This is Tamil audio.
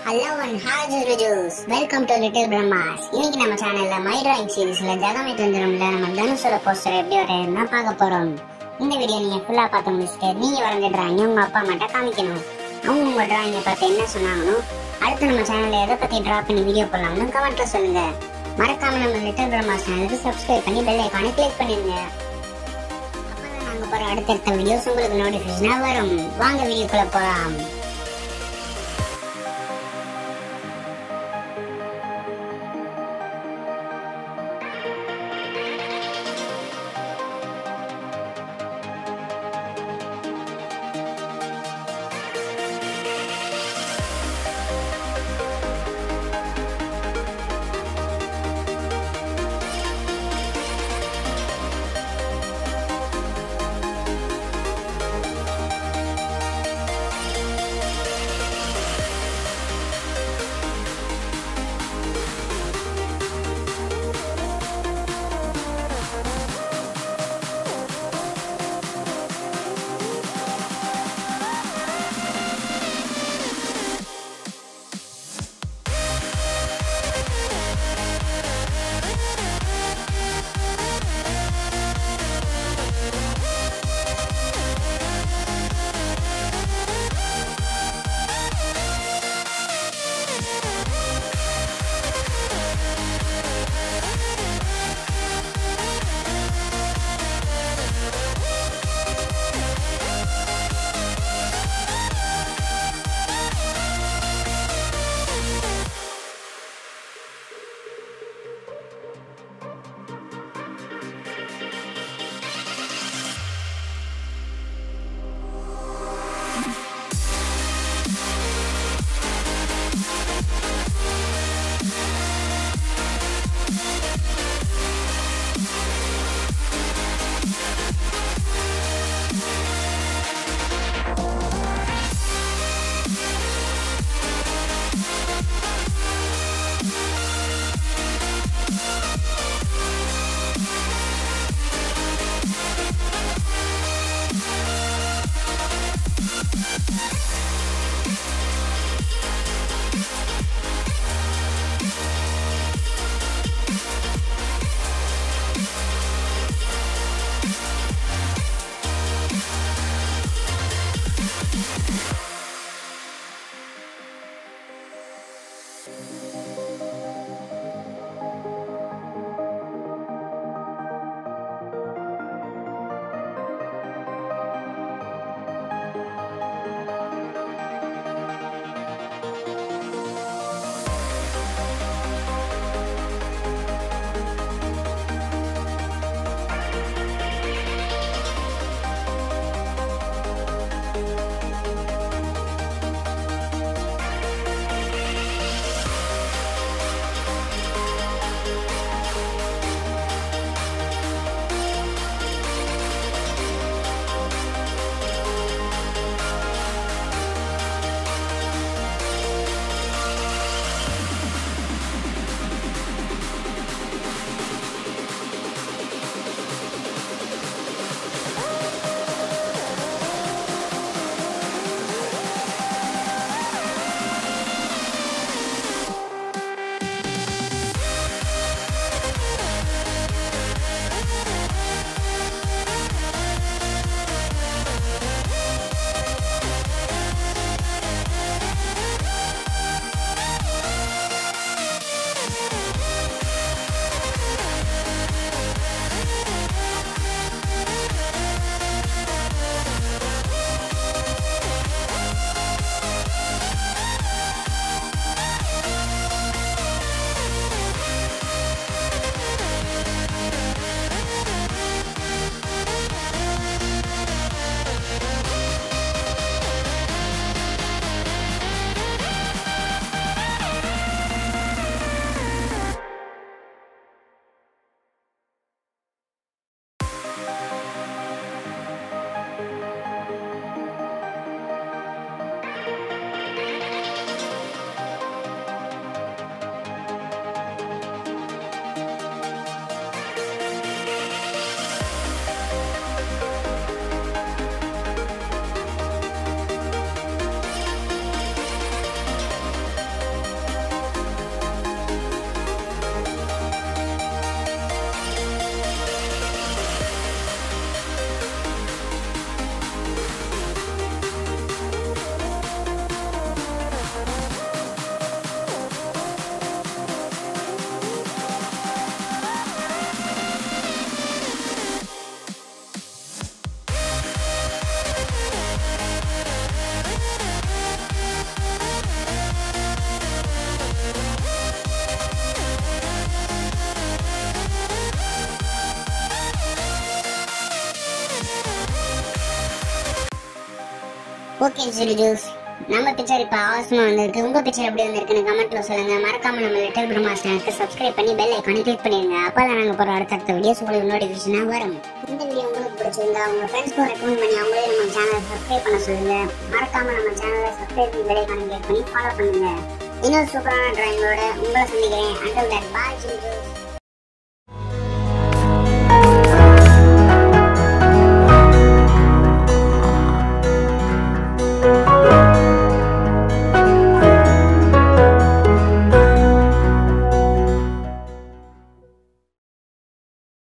ஹலோ அண்ட் ஹாய் ருஜூஸ் வெல்கம் டு லிட்டில் பிரம்மாஸ் இன்னைக்கு நம்ம சேனல்ல மை டிராயிங் சீரிஸ்ல ஜெகமே தந்திரம்ல நம்ம தனுஷோட போஸ்டர் எப்படி வரையறதுனா பார்க்க போறோம் இந்த வீடியோ நீங்க ஃபுல்லா பார்த்து முடிச்சுட்டு நீங்க வரைஞ்ச டிராயிங் உங்க அப்பா அம்மாட்ட காமிக்கணும் அவங்க உங்க டிராயிங்கை பார்த்து என்ன சொன்னாங்கன்னு அடுத்து நம்ம சேனல்ல எதை பத்தி டிரா பண்ணி வீடியோ போடலாம்னு கமெண்ட்ல சொல்லுங்க மறக்காம நம்ம லிட்டில் பிரம்மாஸ் சேனலுக்கு சப்ஸ்கிரைப் பண்ணி பெல் ஐக்கானை கிளிக் பண்ணிருங்க அப்பதான் நாங்க போற அடுத்தடுத்த வீடியோஸ் உங்களுக்கு நோட்டிபிகேஷனா வரும் வாங்க வீடியோக்குள்ள போலாம் ஓகே ஜிலி ஜூஸ் நம்ம பிக்சர் இப்போ அவசரமா வந்திருக்கு உங்க பிக்சர் எப்படி வந்திருக்குன்னு கமெண்ட்ல சொல்லுங்க மறக்காம நம்ம லிட்டில் பிரம்மா சேனலுக்கு சப்ஸ்கிரைப் பண்ணி பெல் ஐக்கானை கிளிக் பண்ணிருங்க அப்பதான் நாங்க போற அடுத்தடுத்த வீடியோஸ் உங்களுக்கு நோட்டிபிகேஷனா வரும் இந்த வீடியோ உங்களுக்கு பிடிச்சிருந்தா உங்க ஃப்ரெண்ட்ஸ்க்கு ரெக்கமெண்ட் பண்ணி அவங்களே நம்ம சேனலை சப்ஸ்கிரைப் பண்ண சொல்லுங்க மறக்காம நம்ம சேனலை சப்ஸ்கிரைப் பண்ணி பெல் ஐக்கானை கிளிக் பண்ணி ஃபாலோ பண்ணுங்க இன்னொரு சூப்பரான டிராயிங்களோட உங்களை சந்திக்கிறேன் until that bye Jilly juice